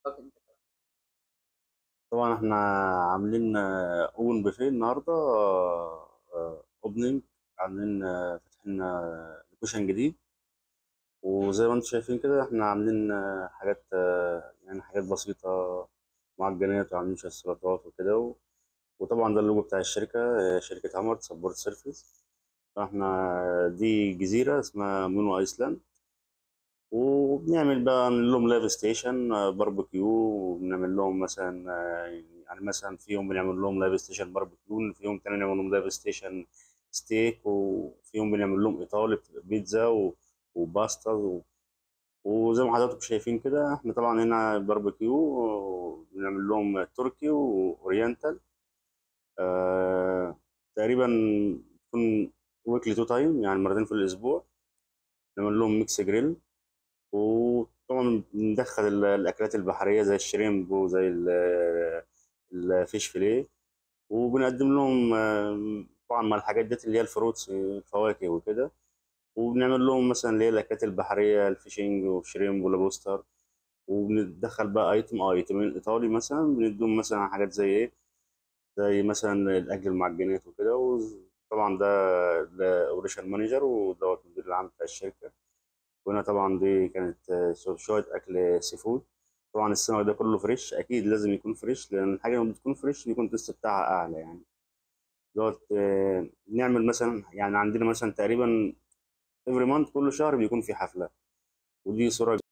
طب انت طبعا احنا عاملين اوبن بوفيه النهارده اوبننج عاملين آه، فاتحين لوكيشن جديد وزي ما انتم شايفين كده احنا عاملين آه، حاجات آه، يعني حاجات بسيطة معجنات وعاملين شوية سلطات وكده و- وطبعا ده اللوجو بتاع الشركة آه، شركة هامر سبورت سيرفيس فاحنا دي جزيرة اسمها مونو ايسلاند وبنعمل بقى نعمل لهم لايف ستيشن آه، باربيكيو وبنعمل لهم مثلا آه، يعني مثلا في يوم بنعمل لهم لايف ستيشن باربيكيو في يوم تاني نعمل لهم لايف ستيشن ستيك وفي يوم بنعمل لهم ايطالي بتبقى بيتزا و- وباستا و- وزي ما حضراتكم شايفين كده احنا طبعا هنا باربيكيو وبنعمل لهم تركي واورينتال آه تقريبا تكون ويكلي تو تايم يعني مرتين في الاسبوع نعمل لهم ميكس جريل وطبعا بندخل ال- الأكلات البحرية زي الشريمب وزي ال- الفيش فيليه وبنقدم لهم آه، طبعا مع الحاجات ديت اللي هي الفروتس الفواكه وكده وبنعمل لهم مثلا اللي هي الأكلات البحرية الفيشنج والشريمب واللوبستر وبندخل بقى ايتم اه ايتمين ايطالي مثلا بنديهم مثلا حاجات زي ايه زي مثلا الاكل المعجنات وكده وطبعا ده ده اوبريشن مانجر ودوت المدير العام بتاع الشركه وهنا طبعا دي كانت آه، شو- شوية أكل سي فود طبعا السمك ده كله فريش أكيد لازم يكون فريش لأن الحاجة لما بتكون فريش بيكون التست بتاعها أعلى يعني دوت آه، نعمل مثلا يعني عندنا مثلا تقريبا افري مانث كل شهر بيكون في حفلة ودي صورة